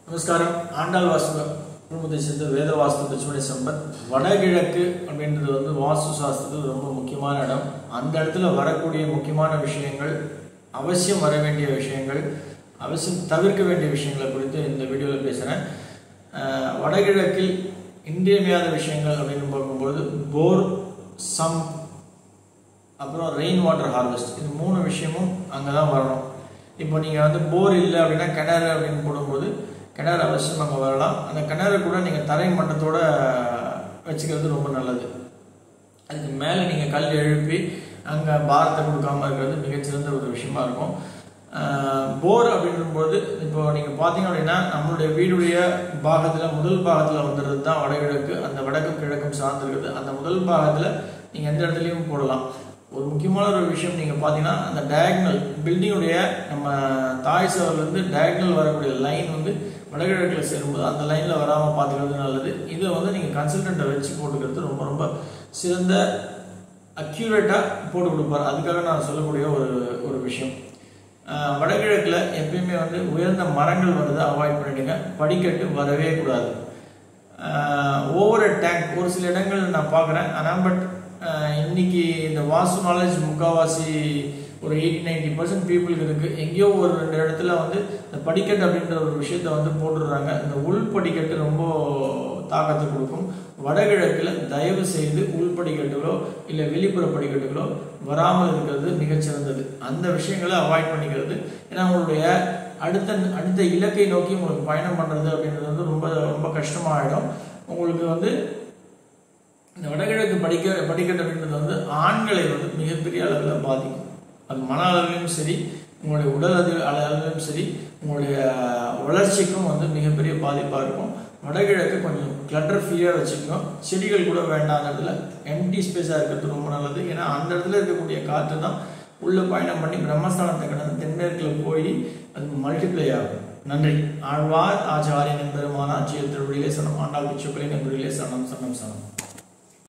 நமஸ்காரம் ஆண்டாள் வாஸ்து குடும்பத்தை சேர்ந்த வேத வாஸ்து பிச்சுமணி சம்பத் வடகிழக்கு அப்படின்றது வந்து வாஸ்து சாஸ்திரத்தில் ரொம்ப முக்கியமான இடம் அந்த இடத்துல வரக்கூடிய முக்கியமான விஷயங்கள் அவசியம் வர வேண்டிய விஷயங்கள் அவசியம் தவிர்க்க வேண்டிய விஷயங்களை குறித்து இந்த வீடியோவில் பேசுகிறேன் அஹ், வடகிழக்கில் இன்றியமையாத விஷயங்கள் அப்படின்னு பார்க்கும்போது போர் சம்ப் அப்புறம் ரெயின் வாட்டர் ஹார்வெஸ்ட் இது மூணு விஷயமும் அங்கே தான் வரணும் இப்போ நீங்கள் வந்து போர் இல்லை அப்படின்னா கிணறு அப்படின்னு போடும்போது கிணறு அவசியம் அங்கே வரலாம் அந்த கிணறு கூட நீங்கள் தரை மட்டத்தோட வச்சுக்கிறது ரொம்ப நல்லது அதுக்கு மேலே நீங்கள் கல் எழுப்பி அங்கே பாரத்தை கொடுக்காம இருக்கிறது மிகச்சிறந்த ஒரு விஷயமா இருக்கும் போர் அப்படின்னும்போது இப்போ நீங்கள் பார்த்தீங்க அப்படின்னா நம்மளுடைய வீடுடைய பாகத்தில் முதல் பாகத்தில் வந்துடுறது தான் வடகிழக்கு அந்த வடக்கும் கிழக்கும் சார்ந்திருக்குது அந்த முதல் பாகத்தில் நீங்கள் எந்த இடத்துலையும் போடலாம் ஒரு முக்கியமான ஒரு விஷயம் நீங்கள் பார்த்தீங்கன்னா அந்த டயக்னல் பில்டிங்குடைய நம்ம தாய் சவர்லேருந்து டயக்னல் வரக்கூடிய லைன் வந்து வடகிழக்கில் சேரும்போது அந்த லைனில் வராமல் பார்த்துக்கிறது நல்லது இதை வந்து நீங்கள் கன்சல்டண்ட்டை வச்சு போட்டுக்கிறது ரொம்ப ரொம்ப சிறந்த அக்யூரேட்டாக போட்டு கொடுப்பார் அதுக்காக நான் சொல்லக்கூடிய ஒரு ஒரு விஷயம் ஆஹ் வடகிழக்கில் எப்பயுமே வந்து உயர்ந்த மரங்கள் வருதை அவாய்ட் பண்ணிடுங்க படிக்கட்டு வரவே கூடாது ஓவர் டேங்க் ஒரு சில இடங்கள் நான் பார்க்குறேன் ஆனால் பட் இன்னைக்கு இந்த வாஸ்து நாலேஜ் முக்கால்வாசி ஒரு எயிட்டி நைன்டி பர்சன்ட் பீப்புளுக்கு இருக்குது எங்கேயோ ஒரு ரெண்டு இடத்துல வந்து இந்த படிக்கட்டு அப்படின்ற ஒரு விஷயத்த வந்து போட்டுடுறாங்க இந்த உள் படிக்கட்டு ரொம்ப தாக்கத்தை கொடுக்கும் வடகிழக்கில் தயவு செய்து உள் படிக்கட்டுகளோ இல்லை வெளிப்புற படிக்கட்டுகளோ வராமல் இருக்கிறது மிகச்சிறந்தது அந்த விஷயங்களை அவாய்ட் பண்ணிக்கிறது ஏன்னா உங்களுடைய அடுத்த அடுத்த இலக்கை நோக்கி உங்களுக்கு பயணம் பண்ணுறது அப்படின்றது வந்து ரொம்ப ரொம்ப கஷ்டமாயிடும் உங்களுக்கு வந்து இந்த வடகிழக்கு படிக்க படிக்கட்டு அப்படின்றது வந்து ஆண்களை வந்து மிகப்பெரிய அளவில் பாதிக்கும் அது மன அளவிலும் சரி உங்களுடைய உடல் அது அளவிலும் சரி உங்களுடைய வளர்ச்சிக்கும் வந்து மிகப்பெரிய பாதிப்பாக இருக்கும் வடகிழக்கு கொஞ்சம் கிளட்டர் ஃப்ரீயாக வச்சுக்கணும் செடிகள் கூட வேண்டாம் அந்த இடத்துல எம்டி ஸ்பேஸாக இருக்கிறது ரொம்ப நல்லது ஏன்னா அந்த இடத்துல இருக்கக்கூடிய காற்று தான் உள்ள பயணம் பண்ணி பிரம்மஸ்தானத்தை கடந்து தென்மேற்கில் போய் அது மல்டிப்ளை ஆகும் நன்றி ஆழ்வார் ஆச்சாரியன் பெருமான ஆட்சியர் திருவிழிலே சனம் ஆண்டாள் பிச்சுக்களின் என்பதிலே சனம் சனம் சனம்